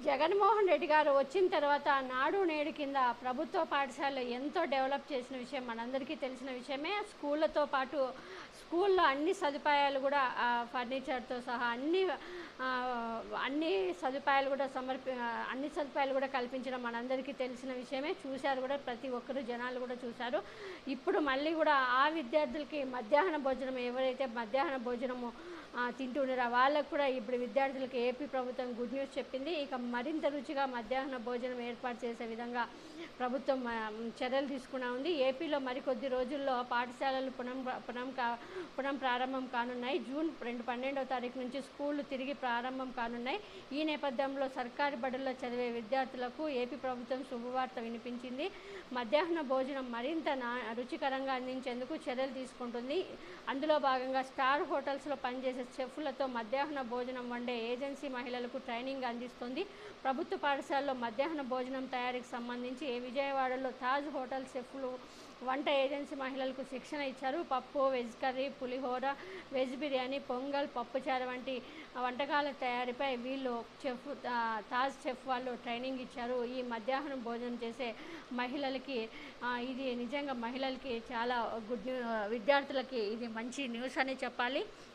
జగన్మోహన్ రెడ్డి గారు వచ్చిన తర్వాత నాడు నేడు కింద ప్రభుత్వ పాఠశాలలు ఎంతో డెవలప్ చేసిన విషయం మనందరికీ తెలిసిన విషయమే స్కూళ్ళతో పాటు స్కూల్లో అన్ని సదుపాయాలు కూడా ఆ, ఫర్నిచర్తో సహా అన్ని ఆ, అన్ని సదుపాయాలు కూడా సమర్పి ఆ, అన్ని సదుపాయాలు కూడా కల్పించడం మనందరికీ తెలిసిన విషయమే చూశారు కూడా ప్రతి ఒక్కరు జనాలు కూడా చూశారు ఇప్పుడు మళ్ళీ కూడా ఆ విద్యార్థులకి మధ్యాహ్న భోజనం ఎవరైతే మధ్యాహ్న భోజనము ఆ, తింటున్నారో వాళ్ళకు కూడా ఇప్పుడు విద్యార్థులకు ఏపీ ప్రభుత్వం గుడ్ న్యూస్ చెప్పింది ఇక మరింత రుచిగా మధ్యాహ్న భోజనం ఏర్పాటు చేసే విధంగా ప్రభుత్వం ఆ, చర్యలు తీసుకున్నా ఉంది ఏపీలో మరికొద్ది రోజుల్లో పాఠశాలలు పునం పునం కా పునం ప్రారంభం కానున్నాయి జూన్ రెండు పన్నెండవ తారీఖు నుంచి స్కూళ్ళు తిరిగి ప్రారంభం కానున్నాయి ఈ నేపథ్యంలో సర్కారీ బడుల్లో చదివే విద్యార్థులకు ఏపీ ప్రభుత్వం శుభవార్త వినిపించింది మధ్యాహ్న భోజనం మరింత నా రుచికరంగా అందించేందుకు చర్యలు తీసుకుంటుంది అందులో భాగంగా స్టార్ హోటల్స్లో పనిచేసే చెఫ్లతో మధ్యాహ్న భోజనం వండే ఏజెన్సీ మహిళలకు ట్రైనింగ్ అందిస్తుంది ప్రభుత్వ పాఠశాలలో మధ్యాహ్న భోజనం తయారీకి సంబంధించి ఏ విజయవాడలో తాజ్ హోటల్ చెఫ్లు వంట ఏజెన్సీ మహిళలకు శిక్షణ ఇచ్చారు పప్పు వెజ్ కర్రీ పులిహోర వెజ్ బిర్యానీ పొంగల్ పప్పుచారు వంటి వంటకాల తయారీపై వీళ్ళు చెఫ్ ఆ, తాజ్ చెఫ్ వాళ్ళు ట్రైనింగ్ ఇచ్చారు ఈ మధ్యాహ్నం భోజనం చేసే మహిళలకి ఆ, ఇది నిజంగా మహిళలకి చాలా గుడ్ న్యూ విద్యార్థులకి ఇది మంచి న్యూస్ అని చెప్పాలి